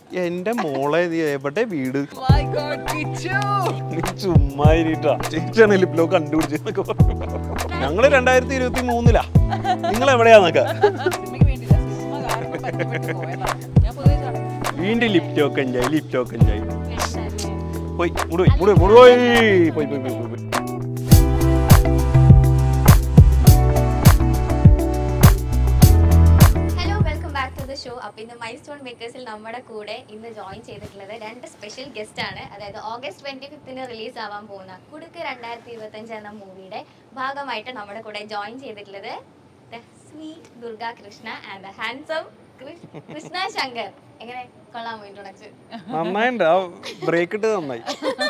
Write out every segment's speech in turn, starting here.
എന്റെ മോളെ നീ എവിടെ വീട് My God, Kichu! നീ ചുമ്മാ ഇരിട്ടാ ചേച്ചിയാണ് ലിപ്ലോ കണ്ടുപിടിച്ചെന്നൊക്കെ പറഞ്ഞു ഞങ്ങള് രണ്ടായിരത്തി ഇരുപത്തി മൂന്നിലാ നിങ്ങൾ എവിടെയാന്നൊക്കെ സിനിമയ്ക്ക് വേണ്ടിയില്ല, സിനിമ കാരണം പരിചയപ്പെട്ട് പോയതാ. ഞാൻ പൊതുവെ ചട- വീണ്ടും ലിഫ്റ്റ് ഒക്കെ എൻജോയ് ലിഫ്റ്റ് ഒക്കെ എൻജോയ് പോയി മുടി പോയി മുടി മുടി പോയി പോയി പോയി പോയി പോയി പോയി hello welcome back to the show അപ്പോൾ ഇന്ന് മൈൽ സ്റ്റോൺ മേക്കേഴ്സിൽ നമ്മുടെ കൂടെ ഇന്ന് ജോയിൻ ചെയ്തിട്ടുള്ളത് രണ്ട് സ്പെഷ്യൽ ഗസ്റ്റ് ആണ് അതായത് ഓഗസ്റ്റ് ട്വന്റി ഫിഫ്തിന് റിലീസ് ആവാൻ പോകുന്ന കുടുക്ക് രണ്ടായിരത്തി ഇരുപത്തഞ്ച് എന്ന മൂവിയുടെ ഭാഗമായിട്ട് നമ്മുടെ കൂടെ ജോയിൻ ചെയ്തിട്ടുള്ളത് sweet Durga Krishna and the handsome Krishna Shankar എങ്ങനെ കൊള്ളാമോ ഇൻട്രൊഡക്ഷൻ നന്നായിണ്ട് ആ ബ്രേക്ക് ഇട്ട് നന്നായി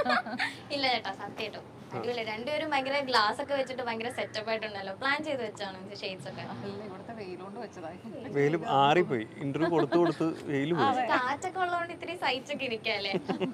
ഇല്ല ചേട്ടാ സത്യമായിട്ടും അടിപൊളി രണ്ടുപേരും ഭയങ്കര ഗ്ലാസ് ഒക്കെ വെച്ചിട്ട് ഭയങ്കര സെറ്റപ്പ് ആയിട്ടുണ്ടല്ലോ പ്ലാൻ ചെയ്ത് വെച്ചാണ് ഷെയ്ഡ്സ് ഒക്കെ അല്ല, ഇവിടുത്തെ വെയിലുകൊണ്ട് വെച്ചതാ. വെയില് ആറിപ്പോയി ഇന്റർവ്യൂ കൊടുത്ത് കൊടുത്ത് വെയില് പോയി കാറ്റൊക്കെ ഉള്ളതുകൊണ്ട് ഇത്തിരി സഹിച്ചൊക്കെ ഇരിക്കല്ലേ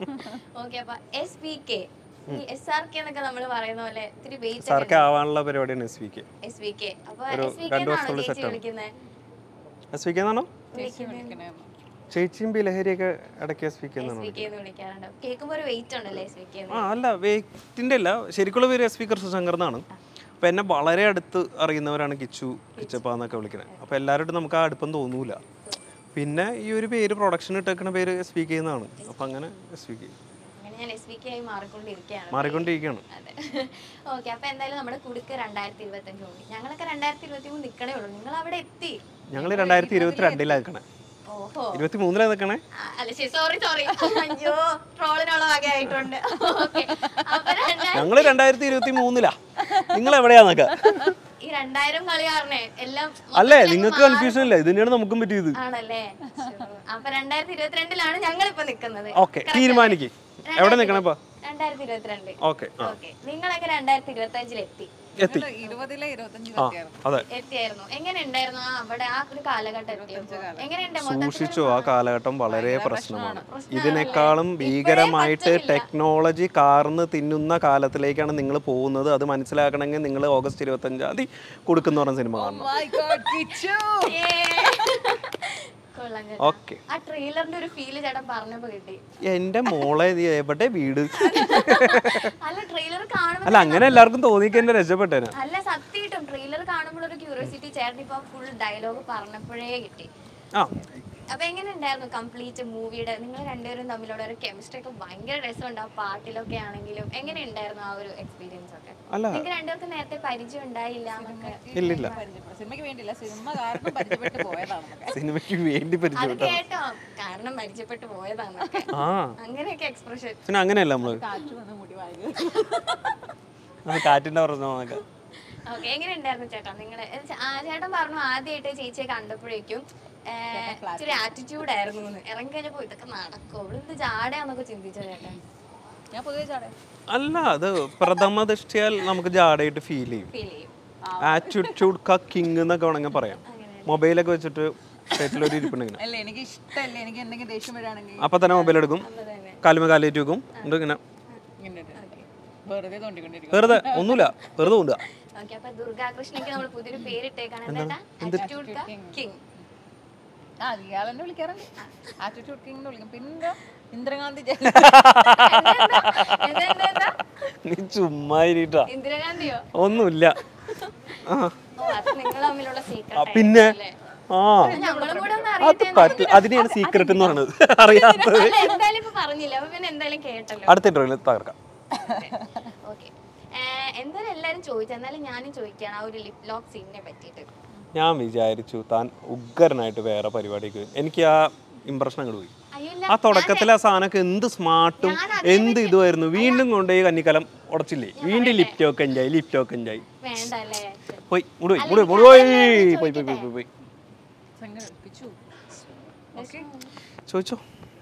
ഓക്കെ അപ്പൊ എസ് പി കെ ഈ എസ് ആർ കെ എന്നൊക്കെ നമ്മൾ പറയുന്ന പോലെ ഇത്തിരി വെയിറ്റ് സാർക്ക് ആവാനുള്ള പരിപാടിയാണ് S V K S V K അപ്പൊ ഒരു എസ് വി രണ്ട് കെ വർഷത്തിനുള്ളിൽ ചേച്ചി set ആണ്. വിളിക്കുന്നത് എസ് വി കെ എന്നാണോ ചേച്ചി വിളിക്കണേന്ന്. ചേച്ചിയും ബിലഹരിയൊക്കെ ഇടയ്ക്ക് എസ് വി കെ എസ് എന്നാണ് വി കെ എന്ന് വിളിക്കാറുണ്ട് കേൾക്കുമ്പോ ഒരു വെയിറ്റ് ഉണ്ടല്ലേ എസ് വി കെ ആ അല്ല വെയിറ്റിന്റെ അല്ല ശരിക്കുള്ള പേര് എസ് പി കൃഷ്ണശങ്കർ എന്നാണ് അപ്പൊ എന്നെ വളരെ അടുത്ത് അറിയുന്നവരാണ് കിച്ചു കിച്ചപ്പ എന്നൊക്കെ വിളിക്കുന്നത് അപ്പൊ എല്ലാവരും നമുക്ക് ആ അടുപ്പം തോന്നൂല പിന്നെ ഈ ഒരു പേര് പ്രൊഡക്ഷൻ ഇട്ടേക്കുന്ന പേര് എസ് പി കെ എന്നാണ് അപ്പൊ അങ്ങനെ എസ് പി കെ അങ്ങനെ ഞാൻ എസ് വി കെ ആയി മാറിക്കൊണ്ടിരിക്കുകയാണ് മാറിക്കൊണ്ടിരിക്കുകയാണ് അതെ ഓക്കെ അപ്പൊ എന്തായാലും നമ്മുടെ കുടുക്ക് രണ്ടായിരത്തി ഇരുപത്തി അഞ്ച് കൂടി ഞങ്ങളൊക്കെ രണ്ടായിരത്തി ഇരുപത്തി മൂന്ന് നിക്കണേ ഉള്ളൂ നിങ്ങൾ അവിടെ എത്തി ഞങ്ങൾ രണ്ടായിരത്തി ഇരുപത്തി രണ്ടിലാണ് നിൽക്കണേ ഓഹോ ഇരുപത്തി മൂന്നിലാണ് നിൽക്കണേ ആ, അല്ല ശരി സോറി സോറി അയ്യോ ട്രോളിനുള്ള വകയായിട്ടുണ്ട് ഓക്കെ അപ്പൊ രണ്ടായിരം ഞങ്ങൾ രണ്ടായിരത്തി ഇരുപത്തി മൂന്നിലാ നിങ്ങൾ എവിടെയാന്നൊക്കെ ഈ രണ്ടായിരം കളി കാരണേ എല്ലാം അല്ലേ മൊത്തത്തിലങ്ങ് നിങ്ങൾക്ക് മാറി. കൺഫ്യൂഷൻ ഇല്ല ഇത് തന്നെയാണ് നമുക്കും പറ്റിയത് ആണല്ലേ ശോ. അപ്പൊ രണ്ടായിരത്തി ഇരുപത്തിരണ്ടിലാണ് ഞങ്ങൾ ഇപ്പൊ നിക്കുന്നത് ഓക്കെ തീരുമാനിക്ക് എവിടെ നിൽക്കണേ ഇപ്പൊ രണ്ടായിരത്തി ഇരുപത്തിരണ്ട് ഓക്കെ ആ ഓക്കെ നിങ്ങളൊക്കെ രണ്ടായിരത്തി ഇരുപത്തി അഞ്ചിൽ എത്തി എത്തി ഞങ്ങള് ഇരുപതിലെ ഇരുപത്തഞ്ചിലും ആ എത്തിയായിരുന്നു. അതെ എത്തിയായിരുന്നു എങ്ങനെ ഉണ്ടായിരുന്നു ആ അവിടെ ആ ഒരു കാലഘട്ടം എത്തിയപ്പോ എങ്ങനെയുണ്ട് മൊത്തത്തിൽ സൂക്ഷിച്ചു ആ കാലഘട്ടം വളരെ പ്രശ്നമാണ് ഇതിനേക്കാളും ഭീകരമായിട്ട് ടെക്നോളജി കാർന്ന് തിന്നുന്ന കാലത്തിലേക്കാണ് നിങ്ങൾ പോകുന്നത് അത് മനസ്സിലാക്കണമെങ്കിൽ നിങ്ങൾ ഓഗസ്റ്റ് ഇരുപത്തി അഞ്ചാം തീയതി കൊടുക്കുന്ന പറഞ്ഞ സിനിമ കാണണം My God, Kichu! കൊള്ളാം ചേട്ടാ. ഓക്കെ ആ ട്രെയിലറിന്റെ ഒരു ഫീല് ചേട്ടൻ പറഞ്ഞപ്പോ കിട്ടി എന്റെ മോളെ നീ എവിടെ വീട് അല്ല ട്രെയിലർ കാണുമ്പോ അല്ല അങ്ങനെ എല്ലാവർക്കും തോന്നിക്ക് എന്നെ രക്ഷപ്പെട്ടേനെ അല്ല സത്യമായിട്ടും ട്രെയിലർ കാണുമ്പോൾ ഒരു ക്യൂരിയോസിറ്റി ചേട്ടൻ ഇപ്പൊ ഫുൾ ഡയലോഗ് പറഞ്ഞപ്പോഴേ കിട്ടി ആ അപ്പൊ എങ്ങനെ ഉണ്ടായിരുന്നു കംപ്ലീറ്റ് മൂവിയുടെ നിങ്ങൾ രണ്ടുപേരും തമ്മിലുള്ള ഒരു കെമിസ്ട്രി ഒക്കെ ഭയങ്കര രസമുണ്ട് ആ പാട്ടിലൊക്കെ ആണെങ്കിലും എങ്ങനെ ഉണ്ടായിരുന്നു ആ ഒരു എക്സ്പീരിയൻസ് ഒക്കെ അല്ല നിങ്ങൾക്ക് രണ്ടുപേർക്കും നേരത്തെ പരിചയം ഉണ്ടായില്ല എന്നൊക്കെ ഇല്ലില്ല പരിചയപ്പെട്ടു. സിനിമയ്ക്ക് വേണ്ടിയില്ല സിനിമ കാരണം പരിചയപ്പെട്ട് പോയതാണ് നമുക്ക്. സിനിമയ്ക്ക് വേണ്ടി അത് പരിചയപ്പെട്ട കേട്ടോ കാരണം പരിചയപ്പെട്ടു പോയതാന്നൊക്കെ ആ അങ്ങനെയൊക്കെ എക്സ്പ്രഷൻ പിന്നെ അങ്ങനെയല്ല നമ്മള് കാറ്റ് വന്ന് മുടി വാരി അത് കാറ്റിന്റെ പ്രശ്നമൊക്കെ ഓക്കെ എങ്ങനെ ഉണ്ടായിരുന്നു ചേട്ടാ നിങ്ങള് ആ ചേട്ടൻ പറഞ്ഞു ആദ്യമായിട്ട് ചേച്ചിയെ കണ്ടപ്പോഴേക്കും ഏഹ്, ഇച്ചിരി ആറ്റിറ്റ്യൂഡ് ആയിരുന്നു എന്ന്. ഇറങ്ങി കഴിഞ്ഞപ്പോ ഇതൊക്കെ നടക്കോ ഇവിടുന്ന് ജാടയാന്നൊക്കെ ചിന്തിച്ചോ ചേട്ടൻ ഞാൻ പൊതുവെ ചാടേ അല്ല അത് പ്രഥമ ദൃഷ്ടിയാൽ നമുക്ക് ജാടയായിട്ട് ഫീൽ ചെയ്യും ഫീൽ ചെയ്യും ആറ്റിറ്റ്യൂഡ് ക കിങ് എന്നൊക്കെ വേണമെങ്കിൽ പറയാം മൊബൈലൊക്കെ വെച്ചിട്ട് സെറ്റിലൊരു ഇരിപ്പുണ്ടെങ്കിൽ അല്ല എനിക്ക് ഇഷ്ടമല്ല എനിക്ക് എന്തെങ്കിലും ദേഷ്യം വരാണെങ്കിൽ അപ്പൊ തന്നെ മൊബൈൽ എടുക്കും തന്നെ. കാലുമ കാലേറ്റ് വെക്കും എന്നിട്ട് ഇങ്ങനെ ഇങ്ങനെ ഇട്ട് വെറുതെ തോണ്ടിക്കൊണ്ടിരിക്കും വെറുതെ ഒന്നുമില്ല വെറുതെ കൊണ്ടുക ഓക്കെ അപ്പൊ ദുർഗാകൃഷ്ണയ്ക്ക് നമ്മൾ പുതിയൊരു പേരിട്ടേക്കാണ് എന്താ ആറ്റിറ്റ്യൂഡ് കിങ് ആ ഇയാൾ എന്നെ വിളിക്കാറുണ്ട് ആറ്റിറ്റ്യൂഡ് കിങ് എന്ന് വിളിക്കും പിന്നെ ഇന്ദിരാഗാന്ധി ജയ എന്താ എന്താ എന്താ നീ ചുമ്മാ ഇരിട്ടാ ഇന്ദിരാഗാന്ധിയോ ഒന്നുമില്ല ആ ഓ അത് നിങ്ങൾ തമ്മിലുള്ള ആ, സീക്രട്ട് പിന്നെ ആ നമ്മളും കൂടെ ഒന്ന് അത് പറ്റില്ല അതിനെയാണ് സീക്രട്ട് എന്ന് പറയുന്നത് അറിയാത്തത് അല്ല, എന്തായാലും ഇപ്പൊ പറഞ്ഞില്ല അപ്പൊ പിന്നെ എന്തായാലും കേട്ടല്ലോ അടുത്ത ഇന്റർവ്യൂല് തകർക്കാം ഓക്കെ എന്തായാലും എല്ലാരും ചോദിച്ചു എന്നാലും ഞാനും ചോദിക്കുകയാണ് ആ ഒരു ലിപ് ലോക്ക് സീനിനെ പറ്റിയിട്ട് ഞാൻ വിചാരിച്ചു താൻ ഉഗ്രനായിട്ട് വേറെ പരിപാടിക്ക് വരും. എനിക്ക് ആ ഇമ്പ്രഷൻ അങ്ങോട്ട് പോയി അയ്യോ ഇല്ല ആ തുടക്കത്തിലെ ആ സാധനമൊക്കെ എന്ത് സ്മാർട്ടും എന്ത് ഇതുമായിരുന്നു വീണ്ടും കൊണ്ടുപോയി കന്നിക്കലം ഉടച്ചില്ലേ വീണ്ടും ലിഫ്റ്റ് ഒക്കെ എൻജായി ലിഫ്റ്റ് ഒക്കെ എൻജായി വേണ്ട അല്ലേ പോയി മുടി പോയി മുടി മുടി പോയി പോയി പോയി പോയി പോയി പോയി പിച്ചു ഓക്കെ ചോദിച്ചോ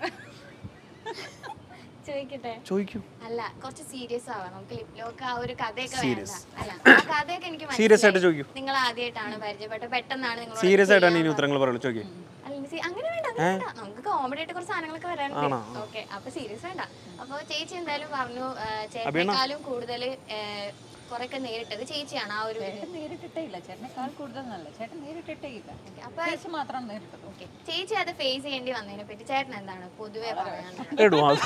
ചോദിക്കട്ടെ ചോദിക്കൂ അല്ല കുറച്ച് സീരിയസ് ആവാം നമുക്ക് ലിപ് ലോക്ക് ആ ഒരു കഥയൊക്കെ വേണ്ട Serious. അല്ല ആ കഥയൊക്കെ എനിക്ക് സീരിയസ് ആയിട്ട് മനസ്സിലായി. ചോദിക്കൂ നിങ്ങൾ ആദ്യമായിട്ടാണ് പരിചയപ്പെട്ടത് പെട്ടെന്നാണ് നിങ്ങൾ സീരിയസ് ആയിട്ടാണ് ഇനി ഉത്തരങ്ങൾ പറയുള്ളൂ ചോദിക്കൂ അല്ല സി- അങ്ങനെ വേണ്ട അങ്ങനെ വേണ്ട നമുക്ക് കോമഡി ആയിട്ട് കുറച്ച് സാധനങ്ങളൊക്കെ വരാനുണ്ട് ഓക്കെ അപ്പൊ സീരിയസ് വേണ്ട അപ്പൊ ചേച്ചി എന്തായാലും പറഞ്ഞു ആ, ചേട്ടനെക്കാളും കൂടുതൽ കുറെയൊക്കെ നേരിട്ടത് ചേച്ചിയാണ് ആ ഒരു ഇത്. ചേട്ടൻ നേരിട്ടിട്ടേ ഇല്ല ചേട്ടനേക്കാൾ കൂടുതൽ നല്ല ചേട്ടൻ നേരിട്ടിട്ടേ ഇല്ല അപ്പൊ ചേച്ചി മാത്രമാണ് നേരിട്ടത് ഓക്കെ ചേച്ചി അത് ഫേസ് ചെയ്യേണ്ടി വന്നതിനെ പറ്റി ചേട്ടൻ എന്താണ് പൊതുവെ പറയാനുള്ളത് എടോ അത്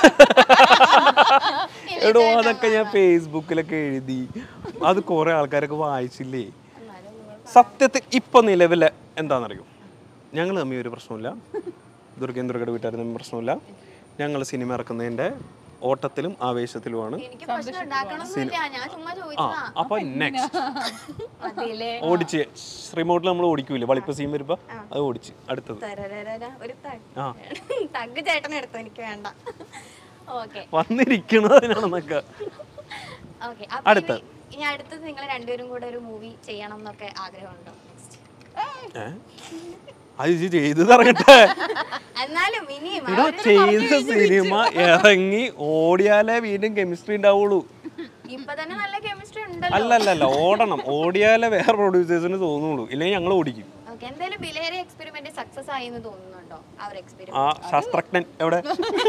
എടോ അതൊക്കെ ഞാൻ ഫേസ്ബുക്കിലൊക്കെ എഴുതി അത് കുറെ ആൾക്കാരൊക്കെ വായിച്ചില്ലേ എന്നാലും നിങ്ങൾ സത്യത്തിൽ ഇപ്പൊ നിലവിലെ എന്താണെന്നറിയോ ഞങ്ങൾ തമ്മിൽ ഒരു പ്രശ്നമില്ല ദുർഗയും ദുർഗയുടെ വീട്ടുകാരും തമ്മിൽ പ്രശ്നമില്ല ഞങ്ങൾ സിനിമ ഇറക്കുന്നതിന്റെ ഓട്ടത്തിലും ആവേശത്തിലുമാണ് എനിക്ക് പ്രശ്നം ഉണ്ടാക്കണമെന്നില്ല ഞാൻ ചുമ്മാ ആ ചോദിച്ചതാ അപ്പൊ നെക്സ്റ്റ് അതിലെ ഓടിച്ച് റിമോട്ടിൽ നമ്മൾ ഓടിക്കൂലേ വളിപ്പ് സീൻ വരുമ്പോ അത് ഓടിച്ച് അടുത്തത് തരരരര, ഒരു തഗ് ആ തഗ് ചേട്ടൻ എടുത്തു എനിക്ക് വേണ്ട ഓക്കെ വന്നിരിക്കണതിനാണെന്നൊക്കെ ഓക്കെ അടുത്ത. ഇനി അടുത്തത് നിങ്ങൾ രണ്ടുപേരും കൂടെ ഒരു മൂവി ചെയ്യണം എന്നൊക്കെ ആഗ്രഹമുണ്ടോ ഏ? അത് ഇത് ചെയ്തത് ഇറങ്ങട്ടെ എന്നാലും ഇനിയും ഇവിടെ ചെയ്ത സിനിമ ഇറങ്ങി ഓടിയാലേ വീണ്ടും കെമിസ്ട്രി ഉണ്ടാവുള്ളൂ ഇപ്പൊ തന്നെ നല്ല കെമിസ്ട്രി ഉണ്ടല്ലോ അല്ലല്ലല്ല ഓടണം ഓടിയാലേ വേറെ പ്രൊഡ്യൂസേഴ്സിന് തോന്നുള്ളൂ ഇല്ലെങ്കിൽ ഞങ്ങൾ ഓടിക്കും ഓക്കെ എന്തായാലും ബിലേറി എക്സ്പെരിമെന്റ് സക്സസ് ആയി എന്ന് തോന്നുന്നുണ്ടോ ആ ഒരു ആ എക്സ്പെരിമെന്റ് ശാസ്ത്രജ്ഞൻ എവിടെ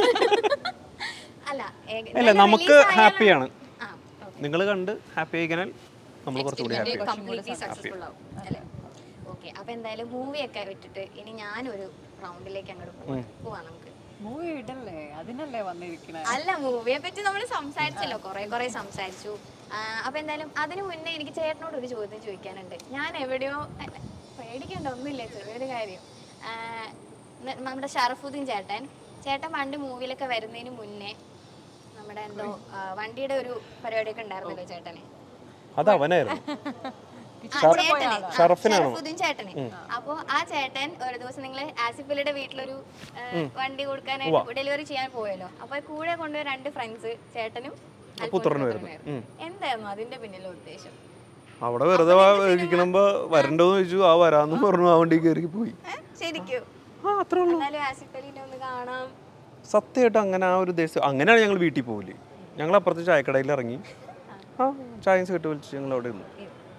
അല്ല ഏക- അല്ല നല്ല നമുക്ക് release ആയാലും- ഹാപ്പിയാണ് ആ നിങ്ങൾ കണ്ട് ഹാപ്പി ആയിക്കനാൽ നമ്മൾ കുറച്ചുകൂടി ഹാപ്പി കംപ്ലീറ്റ്ലി സക്സസ്ഫുൾ ആവും അല്ലേ ഓക്കെ അപ്പൊ എന്തായാലും മൂവി ഒക്കെ വിട്ടിട്ട് ഇനി ഞാനൊരു റൗണ്ടിലേക്ക് അങ്ങോട്ട് പോവാം പോവാം നമുക്ക് മൂവി ഇടല്ലേ അതിനല്ലേ വന്നിരിക്കണേ അല്ല മൂവിയെ പറ്റി നമ്മൾ സംസാരിച്ചല്ലോ കുറെ കുറെ സംസാരിച്ചു ആ, അപ്പൊ എന്തായാലും അതിനു മുന്നേ എനിക്ക് ചേട്ടനോട് ഒരു ചോദ്യം ചോദിക്കാനുണ്ട് ഞാൻ എവിടെയോ അല്ല, പേടിക്കണ്ട ഒന്നുമില്ല ചെറിയൊരു കാര്യം ആ, ന- നമ്മുടെ ഷറഫുദ്ദീൻ ചേട്ടൻ ചേട്ടൻ പണ്ട് മൂവിയിലൊക്കെ വരുന്നതിന് മുന്നേ നമ്മുടെ എന്തോ ആ, വണ്ടിയുടെ ഒരു പരിപാടിയൊക്കെ ഉണ്ടായിരുന്നല്ലോ ചേട്ടന് അത് അവനായിരുന്നു ആ, ചേട്ടന്. ആ, ഷറഫിനാണോ? ഷറഫുദ്ദീൻ ചേട്ടന് അപ്പൊ ആ ചേട്ടൻ ഒരു ദിവസം നിങ്ങൾ ആസിഫലിയുടെ വീട്ടിലൊരു ആ, വണ്ടി കൊടുക്കാനായിട്ട് ഡെലിവറി ചെയ്യാൻ പോയല്ലോ അപ്പൊ കൂടെ കൊണ്ടുപോയ രണ്ട് ഫ്രണ്ട്സ് ചേട്ടനും അൽഫോൻസ് പുത്രനും പുത്രനും ആയിരുന്നു. ഉം. എന്തായിരുന്നു അതിന്റെ പിന്നിലെ ഉദ്ദേശം അവിടെ വെറുതെ ഇരിക്കണമ്പോ വരണ്ടോന്ന് ചോദിച്ചു ആ വരാന്ന് പറഞ്ഞു ആ വണ്ടി കയറി പോയി ഏ? ശരിക്കും ആ അത്രേ ഉള്ളൂ എന്നാലും ആസിഫ് അലിനെ ഒന്ന് കാണാം സത്യമായിട്ട് അങ്ങനെ ആ ഒരു ഉദ്ദേശം അങ്ങനെയാണ് ഞങ്ങൾ വീട്ടിൽ പോകില്ലേ ഞങ്ങൾ അപ്പുറത്ത് ചായക്കടയിൽ ഇറങ്ങി ആ ചായ സെട്ട് വിളിച്ച് ഞങ്ങൾ അവിടെ ഇരുന്നു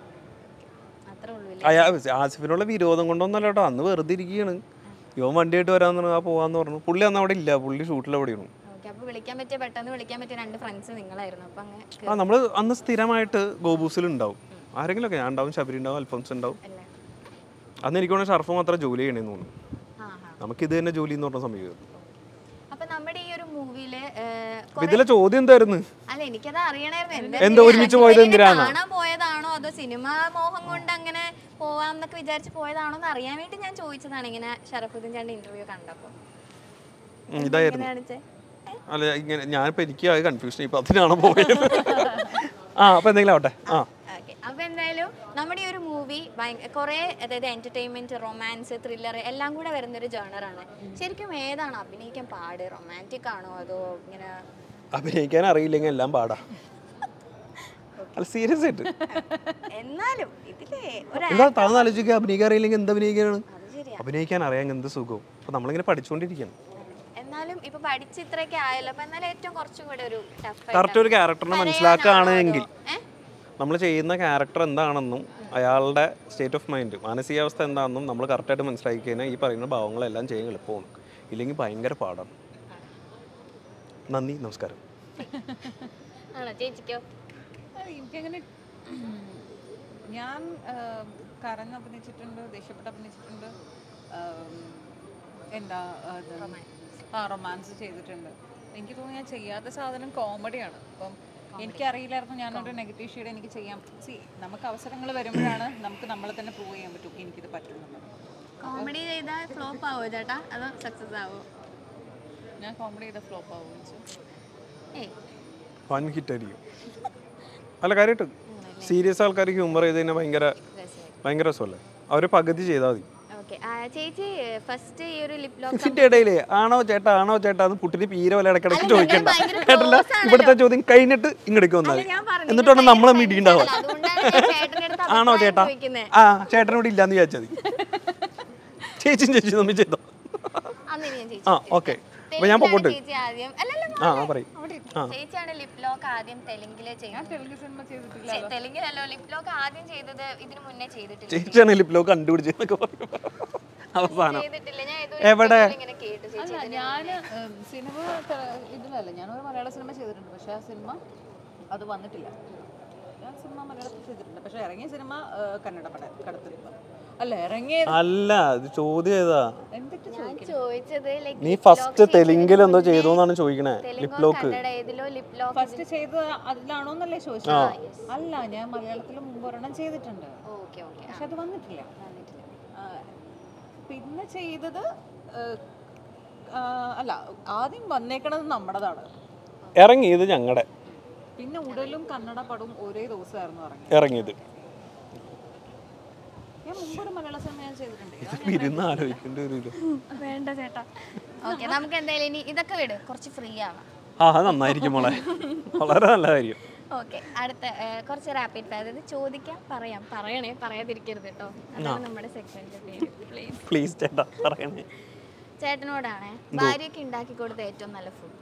അത്രേ ഉള്ളൂ ഇല്ലേ? അയാ ആസിഫിനുള്ള വിരോധം കൊണ്ടൊന്നല്ല കേട്ടോ അന്ന് വെറുതെ ഇരിക്കുകയാണ് ഇവൻ വണ്ടിയായിട്ട് വരാന്ന് പറഞ്ഞു ആ പോവാന്ന് പറഞ്ഞു പുള്ളി അന്ന് അവിടെ ഇല്ല പുള്ളി ഷൂട്ടിൽ അവിടെയാണ് ഓക്കെ അപ്പൊ വിളിക്കാൻ പറ്റിയ പെട്ടെന്ന് വിളിക്കാൻ പറ്റിയ രണ്ട് ഫ്രണ്ട്സ് നിങ്ങളായിരുന്നു അപ്പൊ അങ്ങ് ആ നമ്മൾ അന്ന് സ്ഥിരമായിട്ട് ഗോബൂസിൽ ഉണ്ടാവും ആരെങ്കിലുമൊക്കെ ഞാൻ ഉണ്ടാവും ശബരി ഉണ്ടാവും അൽഫോൻസ് ഉണ്ടാവും അല്ലേ അന്ന് എനിക്ക് തോന്നുന്നു ഷർഫ് മാത്രം ജോലി ചെയ്യണേന്ന് തോന്നുന്നു ആ ആ നമുക്ക് ഇത് തന്നെ ജോലി എന്ന് പറഞ്ഞ സമയം അപ്പൊ നമ്മുടെ ഈ ഒരു മൂവിയില് അപ്പൊ ഇതിലെ ചോദ്യം എന്തായിരുന്നു അല്ല എനിക്കത് അറിയണായിരുന്നു എന്താ എന്താ ഒരുമിച്ച് പോയത് എന്തിനാണ് കാണാൻ പോയതാണോ അതോ സിനിമ മോഹം കൊണ്ട് അങ്ങനെ പോവാന്നൊക്കെ വിചാരിച്ച് പോയതാണോ എന്ന് അറിയാൻ വേണ്ടി ഞാൻ ചോദിച്ചതാണ് ഇങ്ങനെ ഷറഫുദ്ദീൻ ചാണ്ട് ഇന്റർവ്യൂ കണ്ടപ്പോ ഉം, ഇതായിരുന്നു കാണിച്ചേ അല്ല ഇങ്ങനെ ഞാനിപ്പോ എനിക്ക് ആ കൺഫ്യൂഷൻ ഇപ്പൊ അതിനാണ് പോയത് ആ അപ്പൊ എന്തെങ്കിലും ആവട്ടെ ആ ഓക്കെ അപ്പൊ എന്തായാലും നമ്മുടെ ഈ ഒരു മൂവി കുറെ അതായത് എന്റർടൈൻമെന്റ് റൊമാൻസ് ത്രില്ലർ എല്ലാം കൂടെ വരുന്ന ഒരു ജേണറാണ് ശരിക്കും ഏതാണ് അഭിനയിക്കാൻ പാട് റൊമാൻറ്റിക് ആണോ അതോ ഇങ്ങനെ അഭിനയിക്കാൻ അറിയില്ലെങ്കിൽ എല്ലാം പാടാ അല്ല സീരിയസ് ആയിട്ട് എന്നാലും ഇതിലേ ഒരു എന്താ താന്ന് ആലോചിക്കുക അഭിനയിക്കാൻ അറിയില്ലെങ്കിൽ എന്ത് അഭിനയിക്കാനാണ് അത് ശരിയാ അഭിനയിക്കാൻ അറിയാൻ എന്ത് സുഖവും അപ്പൊ നമ്മളിങ്ങനെ പഠിച്ചുകൊണ്ടിരിക്കുകയാണ് എന്നാലും ഇപ്പൊ പഠിച്ച് ഇത്രയൊക്കെ ആയല്ലോ അപ്പൊ എന്നാലും ഏറ്റവും കുറച്ചും കൂടെ ഒരു ടഫ് കറക്റ്റ് ഒരു ക്യാരക്ടറിനെ മനസ്സിലാക്കുകയാണെങ്കിൽ നമ്മൾ ചെയ്യുന്ന ക്യാരക്ടർ എന്താണെന്നും അയാളുടെ സ്റ്റേറ്റ് ഓഫ് മൈൻഡ് മാനസികാവസ്ഥ എന്താണെന്നും നമ്മൾ കറക്റ്റായിട്ട് മനസ്സിലാക്കി കഴിഞ്ഞാൽ ഈ പറയുന്ന ഭാവങ്ങളെല്ലാം ചെയ്യാൻ എളുപ്പമാണ് ഇല്ലെങ്കിൽ ഭയങ്കര പാടാണ് നന്ദി നമസ്കാരം ആണോ ചേച്ചിക്കോ ആ, എനിക്കങ്ങനെ ഉം, ഞാൻ ആം, കരഞ്ഞ് അഭിനയിച്ചിട്ടുണ്ട് ദേഷ്യപ്പെട്ട് അഭിനയിച്ചിട്ടുണ്ട് ആം, എന്താ അത് ആ റൊമാൻസ് ചെയ്തിട്ടുണ്ട് എനിക്ക് തോന്നുന്നു ഞാൻ ചെയ്യാത്ത സാധനം കോമഡിയാണ് അപ്പം എനിക്കറിയില്ലായിരുന്നു ഞാനൊരു നെഗറ്റീവ് ഷെയ്ഡ് എനിക്ക് ചെയ്യാം സി നമുക്ക് അവസരങ്ങൾ വരുമ്പോഴാണ് നമുക്ക് നമ്മളെ തന്നെ പ്രൂവ് ചെയ്യാൻ പറ്റും എനിക്കിത് പറ്റുന്നുള്ളത് കോമഡി ചെയ്താൽ ഫ്ലോപ്പ് ആവോ ചേട്ടാ അതോ സക്സസ് ആവോ ഞാൻ കോമഡി ചെയ്ത ഫ്ലോപ്പ് ആവുമെന്ന് വെച്ചു ഏയ് വൺ ഹിറ്റ് ആയിരിക്കും അല്ല കാര്യമായിട്ട് സീരിയസ് ആൾക്കാർ ഹ്യൂമർ ചെയ്ത് കഴിഞ്ഞാൽ ഭയങ്കര രസമായി ഭയങ്കര രസമല്ലേ അവർ പകുതി ചെയ്താൽ മതി ഓക്കെ ചേച്ചി ഫസ്റ്റ് ഈ ഒരു ലിപ് ലോക്ക് ഇതിന്റെ ഇടയിലേ ആണോ ചേട്ടാ ആണോ ചേട്ടാ എന്ന് പുട്ടിന് പീര പോലെ ഇടയ്ക്കിടയ്ക്ക് അല്ല, ചോദിക്കണ്ട ഞങ്ങൾ ഭയങ്കര കേട്ടല്ല close ആണല്ലോ. ഇവിടുത്തെ ചോദ്യം കഴിഞ്ഞിട്ട് ഇങ്ങടേക്ക് വന്നാൽ ഞാൻ പറഞ്ഞു, എന്നിട്ട് വേണം നമ്മളെ മീഡിയുണ്ടാവുക അല്ല, അതുകൊണ്ടാണ് ഞാൻ ചേട്ടൻ്റെ അടുത്ത് ആണോ അഭിപ്രായം ചേട്ടാ ചോദിക്കുന്നെ. ആ ചേട്ടനോട് ഇല്ലാന്ന് വിചാരിച്ചാൽ മതി ചേച്ചിയും ചേച്ചി തമ്മിൽ ചെയ്തോ അന്ന് ഇനി ഞാൻ ചേച്ചി ആ ഓക്കെ അപ്പൊ ഞാൻ പൊക്കോട്ട് ചേച്ചി ആദ്യം അല്ലല്ല ആ ആ പറയും ആ ചേച്ചിയാണ് ലിപ് ലോക്ക് ആദ്യം തെലുങ്കില് ചെയ്തത് തെലുങ്ക് സിനിമ ചെയ്തിട്ടില്ല ചെ- തെലുങ്കിലല്ലോ ലിപ് ലോക്ക് ആദ്യം ചെയ്തത് ഇതിനു മുന്നേ ചെയ്തിട്ടില്ല ചേച്ചിയാണ് ലിപ്ലോ കണ്ടുപിടിച്ചെന്നൊക്കെ പറയും അവസാനം ചെയ്തിട്ടില്ല ഞാൻ ഏതോ എവിടെ? interview ൽ ഇങ്ങനെ കേട്ടു ചേച്ചി അല്ല ഞാൻ സിനിമ ത- ഇതിലല്ല ഞാനൊരു മലയാള സിനിമ ചെയ്തിട്ടുണ്ട് പക്ഷെ ആ സിനിമ അത് വന്നിട്ടില്ല സിനിമ മലയാളത്തിൽ ചെയ്തിട്ടുണ്ട് പക്ഷെ ഇറങ്ങിയ സിനിമ ആ, കന്നഡ പട കടത്തിലിപ്പം അല്ല ഇറങ്ങിയത് അല്ല ഇത് ചോദ്യം ഏതാ എന്തിട്ട് ഞാൻ ചോദിച്ചത് like നീ lip ഫസ്റ്റ് lock തെലുങ്കിൽ എന്തോ ചെയ്തതിന് ചെയ്തു എന്നാണ് ചോദിക്കണേ തെലുങ്കോ ലിപ് ലോക്ക് കന്നഡ ഏതിലോ ലിപ് ലോക്ക് ഫസ്റ്റ് ചെയ്തത് അതിലാണോ എന്നല്ലേ ചോദിച്ചത് അല്ല ഞാൻ മലയാളത്തിൽ മുമ്പ് ഒരെണ്ണം ചെയ്തിട്ടുണ്ട് ഓക്കെ ഓക്കെ പക്ഷെ അത് വന്നിട്ടില്ല വന്നിട്ടില്ല ആ, പിന്നെ ചെയ്തത് ആ, ആ, അല്ല ആദ്യം വന്നേക്കണത് നമ്മുടേതാണ് ഇറങ്ങി ഇത് ഞങ്ങളുടെ പിന്നെ ഉടലും കന്നഡ പടവും ഒരേ ദിവസമായിരുന്നു ഇറങ്ങി ഇറങ്ങിയത് ഞാൻ മുമ്പൊരു മലയാള സിനിമ ഞാൻ ചെയ്തിട്ടുണ്ട് ഇതാ ഞാൻ ഇരുന്ന് ആലോചിക്കേണ്ട ഒരു ഇത് വേണ്ട ചേട്ടാ ഓക്കെ നമുക്ക് എന്തായാലും ഇനി ഇതൊക്കെ വിട് കുറച്ച് ഫ്രീ ആവാം ആ അത് നന്നായിരിക്കും മോളെ വളരെ നല്ല കാര്യം ഓക്കെ അടുത്ത ഏ, കുറച്ച് റാപ്പിഡ് ഫയർ അതായത് ചോദിക്കാം പറയാം പറയണേ പറയാതിരിക്കരുത് കേട്ടോ അതാണ് നമ്മുടെ സെക്ഷൻ്റെ പേര് പ്ലീസ് പ്ലീസ് ചേട്ടാ പറയണേ ചേട്ടനോടാണ് ഭാര്യയ്ക്ക് ഉണ്ടാക്കി കൊടുത്ത ഏറ്റവും നല്ല ഫുഡ്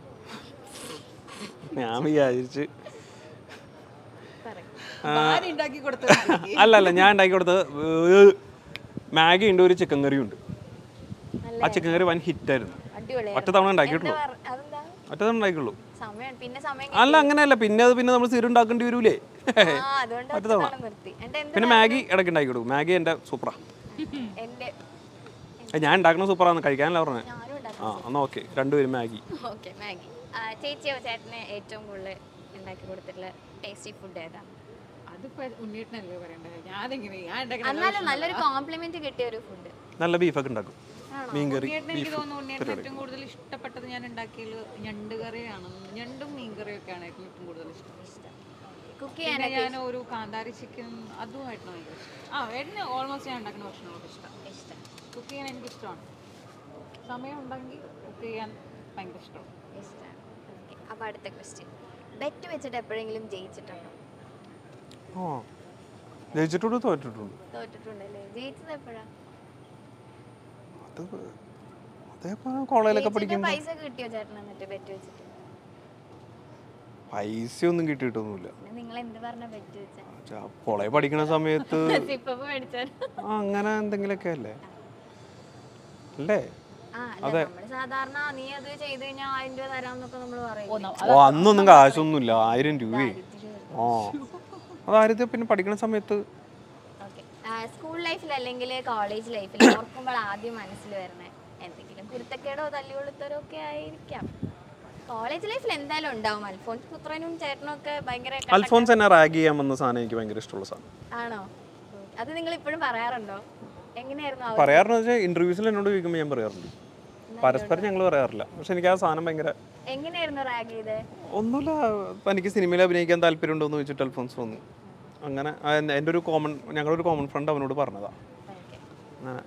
ഞാൻ വിചാരിച്ച് പറയും ഭാര്യ ഉണ്ടാക്കി കൊടുത്തത് എനിക്ക്. അല്ല അല്ല ഞാൻ ഉണ്ടാക്കി കൊടുത്തത് മാഗി ഉണ്ട് ഒരു ചിക്കൻ കറിയും ഉണ്ട് ആ ചിക്കൻ കറി വൻ ഹിറ്റായിരുന്നു അടിപൊളിയായിരുന്നു. ഒറ്റ തവണ ഉണ്ടാക്കിയിട്ടുള്ളൂ എന്താ പറ- അതെന്താ ഒറ്റ തവണ ഉണ്ടാക്കിയുള്ളൂ സമയം പിന്നെ സമയം അല്ല അങ്ങനെയല്ല പിന്നെ അത് പിന്നെ നമ്മൾ സ്ഥിരം ഉണ്ടാക്കേണ്ടി വരൂലേ ആ അതുകൊണ്ട് ഒറ്റ തവണ ഒറ്റത്തവണ നിർത്തി എന്നിട്ട് എന്ത് പിന്നെ മാഗി ഇടയ്ക്ക് ഉണ്ടാക്കി കൊടുക്കും മാഗി എൻ്റെ സൂപ്പറാ എൻ്റെ ഏ, ഞാൻ ഉണ്ടാക്കുന്ന സൂപ്പറാന്ന് കഴിക്കാനല്ല പറഞ്ഞത് ഞാനും ഉണ്ടാക്കും ആ എന്നാൽ ഓക്കെ രണ്ടുപേരും മാഗി ഓക്കെ മാഗി ആ, ചേച്ചിയോ ചേട്ടന് ഏറ്റവും കൂടുതൽ ഉണ്ടാക്കി കൊടുത്തിട്ടുള്ള ടേസ്റ്റി ഫുഡ് ഏതാ അതിപ്പോ ഉണ്ണിയേട്ടനല്ലേ പറയണ്ടത് ഞാനെങ്ങനെ ഞാൻ ഉണ്ടാക്കണ എന്നാലും നല്ലൊരു കോംപ്ലിമെന്റ് കിട്ടിയ ഒരു ഫുഡ് നല്ല ബീഫൊക്കെ ഉണ്ടാക്കും മീൻകറി ഉണ്ണിയേട്ടന് എനിക്ക് തോന്നുന്നു ഉണ്ണിയേട്ടന് ഏറ്റവും കൂടുതൽ ഇഷ്ടപ്പെട്ടത് ഞാൻ ഉണ്ടാക്കിയത് ഞണ്ട് കറിയാണ് ഞണ്ടും മീൻ കറിയൊക്കെയാണ് ഏറ്റവും കൂടുതൽ ഇഷ്ടം കുക്ക് പിന്നെ ചെയ്യാനൊക്കെ ഞാൻ ഒരു കാന്താരി ചിക്കൻ അതുമായിട്ടാണ് ഭയങ്കര ഇഷ്ടം ആ ഏട്ടന് ഓൾമോസ്റ്റ് ഞാൻ ഉണ്ടാക്കുന്ന ഭക്ഷണങ്ങളൊക്കെ ഇഷ്ടം ഇഷ്ടം കുക്ക് ചെയ്യാൻ എനിക്ക് ഇഷ്ടമാണ് സമയം ഉണ്ടെങ്കിൽ കുക്ക് ചെയ്യാൻ ഭയങ്കര ഇഷ്ടമാണ് ഇഷ്ടമാണ് ഓക്കെ അപ്പോൾ അടുത്ത ക്വസ്റ്റ്യൻ ബെറ്റ് വെച്ചിട്ട് എപ്പോഴെങ്കിലും ജയിച്ചിട്ടുണ്ടോ ആ ജയിച്ചിട്ടുണ്ട് തോറ്റിട്ടുണ്ട് തോറ്റിട്ടുണ്ടല്ലേ ജയിച്ചത് എപ്പോഴാ അത് അതേപോലെ കോളേജിലൊക്കെ പഠിക്കും പൈസ കിട്ടിയോ ചേട്ടൻ എന്നിട്ട് ബെറ്റ് വെച്ചിട്ട് പൈസയൊന്നും കിട്ടിയിട്ടൊന്നുമില്ല പിന്നെ നിങ്ങൾ എന്ത് പറഞ്ഞ ബെറ്റ് വെച്ചാൽ കോളേജ് പഠിക്കുന്ന സമയത്ത് സിപ്പപ്പ് മേടിച്ചാൽ ആ, അങ്ങനെ എന്തെങ്കിലുമൊക്കെ അല്ലേ അല്ലേ ആ അല്ല നമ്മള് സാധാരണ നീ അത് ചെയ്ത് കഴിഞ്ഞാൽ ആയിരം രൂപ തരാന്നൊക്കെ നമ്മൾ പറയും ഓ അന്നൊന്നും കാശൊന്നുമില്ല ആയിരം രൂപയെ ആ അതായത് പിന്നെ പഠിക്കുന്ന സമയത്ത് ഓക്കെ സ്കൂൾ ലൈഫിൽ അല്ലെങ്കിൽ കോളേജ് ലൈഫിൽ ഓർക്കുമ്പോൾ ആദ്യം മനസ്സിൽ വരുന്ന എന്തെങ്കിലും കുരുത്തക്കേടോ തല്ലികൊളുത്തരോ ഒക്കെ ആയിരിക്കാം കോളേജ് ലൈഫിൽ എന്തായാലും ഉണ്ടാവും അൽഫോൺസ് പുത്രനും ചേട്ടനും ഒക്കെ ഭയങ്കര കട്ട- അൽഫോൺസ് എന്നെ റാഗ് ചെയ്യാൻ വന്ന സാധനം എനിക്ക് ഭയങ്കര ഇഷ്ടമുള്ള സാധനം ആണോ അത് നിങ്ങൾ ഇപ്പോഴും പറയാറുണ്ടോ എങ്ങനെയായിരുന്നു ആ ഒരു- പറയാറുണ്ട് വെച്ചാൽ ഇന്റർവ്യൂസിൽ എന്നോട് ചോദിക്കുമ്പോൾ ഞാൻ പറയാറുണ്ട് പരസ്പരം ഞങ്ങൾ പറയാറില്ല പക്ഷെ എനിക്ക് ആ സാധനം ഭയങ്കര എങ്ങനെയായിരുന്നു റാഗ് ചെയ്ത് ഒന്നുമില്ല ഇപ്പം എനിക്ക് സിനിമയിൽ അഭിനയിക്കാൻ താല്പര്യമുണ്ടോ എന്ന് ചോദിച്ചിട്ട് അൽഫോൺസ് വന്നു അങ്ങനെ ആ, എൻ്റെ എൻ്റെ ഒരു കോമൺ ഞങ്ങളൊരു കോമൺ ഫ്രണ്ട് അവനോട് പറഞ്ഞതാ ഓക്കെ അങ്ങനെ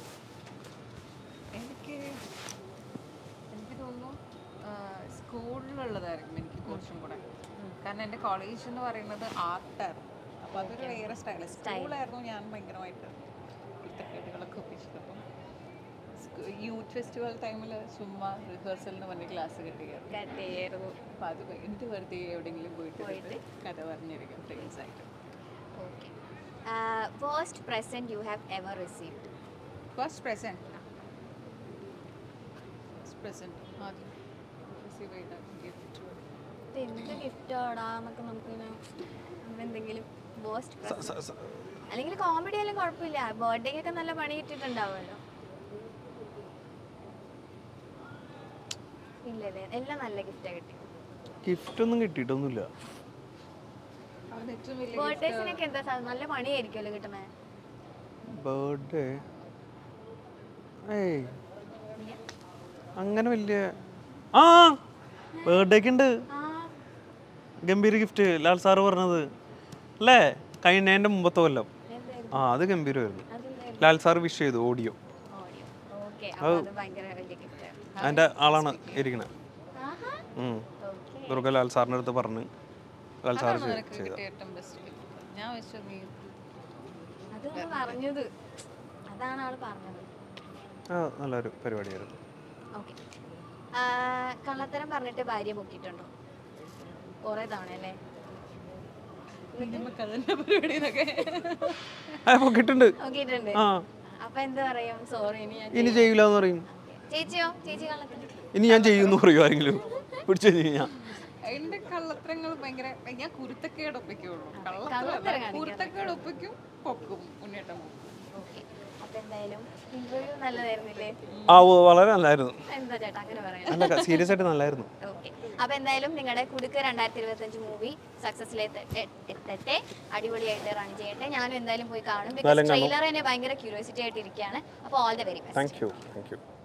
എനിക്ക് എനിക്ക് തോന്നുന്നു സ്കൂളിലുള്ളതായിരിക്കും എനിക്ക് കുറച്ചും കൂടെ കാരണം എൻ്റെ കോളേജ് എന്ന് പറയുന്നത് ആർട്ടായിരുന്നു അപ്പോൾ അതൊരു വേറെ സ്റ്റൈൽ സ്കൂളായിരുന്നു ഞാൻ ഭയങ്കരമായിട്ട് കുരുത്തക്കേടുകളൊക്കെ ഒപ്പിച്ചത് അപ്പം യൂത്ത് ഫെസ്റ്റിവൽ ടൈമിൽ ചുമ്മാ റിഹേഴ്സലിന് പറഞ്ഞ് ക്ലാസ് കിട്ടുകയായിരുന്നു കട്ട് ചെയ്യായിരുന്നു അപ്പോൾ അത് എനിക്ക് വെറുതെ എവിടെയെങ്കിലും പോയിട്ട് ഇരുന്ന് കഥ പറഞ്ഞിരിക്കും ഫ്രണ്ട്സ് ആയിട്ട് okay waste present you have ever received first present first present ആദ്യം റിസീവ് ചെയ്ത ഗിഫ്റ്റ് എന്ത് ഗിഫ്റ്റാടാ എന്നൊക്കെ നമുക്കിങ്ങനെ അങ്ങനെ എന്തെങ്കിലും വേസ്റ്റ് സ- സ- അല്ലെങ്കിൽ കോമഡി ആയാലും കുഴപ്പമില്ല ബർത്ത്ഡേക്കൊക്കെ നല്ല പണി കിട്ടിയിട്ടുണ്ടാവുമല്ലോ ഇല്ല ഇല്ല എല്ലാം നല്ല ഗിഫ്റ്റാണ് കിട്ടി ഗിഫ്റ്റ് ഒന്നും കിട്ടിയിട്ടൊന്നുമില്ല അത് ഏറ്റവും വലിയ ബർത്ത്ഡേസിനൊക്കെ എന്താ സാ- നല്ല പണിയായിരിക്കുമല്ലോ കിട്ടുന്നത് ബർത്ത്ഡേ ഏയ് അങ്ങനെ വലിയ ആ ബർത്ത്ഡേക്ക് ഉണ്ട് ആ ഗംഭീര ഗിഫ്റ്റ് ലാൽ സാറ് പറഞ്ഞത് അല്ലേ കഴിഞ്ഞതിൻ്റെ മുമ്പത്തെ കൊല്ലം എന്തായിരുന്നു ആ അത് ഗംഭീരമായിരുന്നു അതെന്തായിരുന്നു ലാൽ സാർ വിഷ് ചെയ്തു ഓഡിയോ ഓഡിയോ ഓക്കെ അപ്പോൾ അത് ഭയങ്കര വലിയ ഗിഫ്റ്റാണ് അതിൻ്റെ ആളാണ് ഇരിക്കണത് ആഹാ ഉം. ഓക്കെ ദുർഗ ലാൽ സാറിൻ്റെ അടുത്ത് പറഞ്ഞ് ലാൽ സാർ അതാണ് നിനക്ക് ചെയ്ത കിട്ടിയ ഏറ്റവും ബെസ്റ്റ് ഗിഫ്റ്റ് ഞാൻ വെച്ചു നീ അതാണ് പറഞ്ഞത് അതാണ് ആള് പറഞ്ഞത് ആ നല്ലൊരു പരിപാടിയായിരുന്നു ഓക്കെ കള്ളത്തരം പറഞ്ഞിട്ട് ഭാര്യ പൊക്കിയിട്ടുണ്ടോ കുറേ തവണ അല്ലേ നമുക്ക് അതന്നെ പരിപാടി എന്നൊക്കെ ആ പൊക്കിട്ടുണ്ട് നോക്കിയിട്ടുണ്ട് ആ അപ്പൊ എന്ത് പറയും സോറി ഇനി ഞാൻ ഇനി ചെയ്യില്ല എന്ന് പറയും ചേച്ചിയോ ചേച്ചി കള്ളത്തരം ഇനി ഞാൻ ചെയ്യുമെന്ന് പറയും ആരെങ്കിലും പിടിച്ചു കഴിഞ്ഞാൽ എൻ്റെ കള്ളത്തരങ്ങൾ ഭയങ്കര ഞാൻ കുരുത്തക്കേട് ഒപ്പിക്കുള്ളൂ കള്ളത്തരം കള്ളത്തരല്ല കാണിക്കാൻ കുരുത്തക്കേട് ഒപ്പിക്കും പൊക്കും ഉണ്ണിയേട്ടൻ പൊക്കും ഓക്കെ അപ്പൊ എന്തായാലും ഇന്റർവ്യൂ നല്ലതായിരുന്നില്ലേ ആ ഓ വളരെ നല്ലായിരുന്നു എന്താ ചേട്ടാ അങ്ങനെ പറയാം അല്ല സീരിയസ് ആയിട്ട് നല്ലായിരുന്നു ഓക്കെ അപ്പൊ എന്തായാലും നിങ്ങളുടെ കുടുക്ക് രണ്ടായിരത്തി ഇരുപത്തി അഞ്ച് മൂവി സക്സസിലേക്ക് എത്തട്ടെ അടിപൊളിയായിട്ട് റൺ ചെയ്യട്ടെ ഞാനും എന്തായാലും പോയി കാണും ബിക്കോസ് ട്രെയിലർ തന്നെ ഭയങ്കര ക്യൂരിയോസിറ്റി ആയിട്ട് ഇരിക്കുകയാണ് അപ്പോൾ all the very best thank you thank U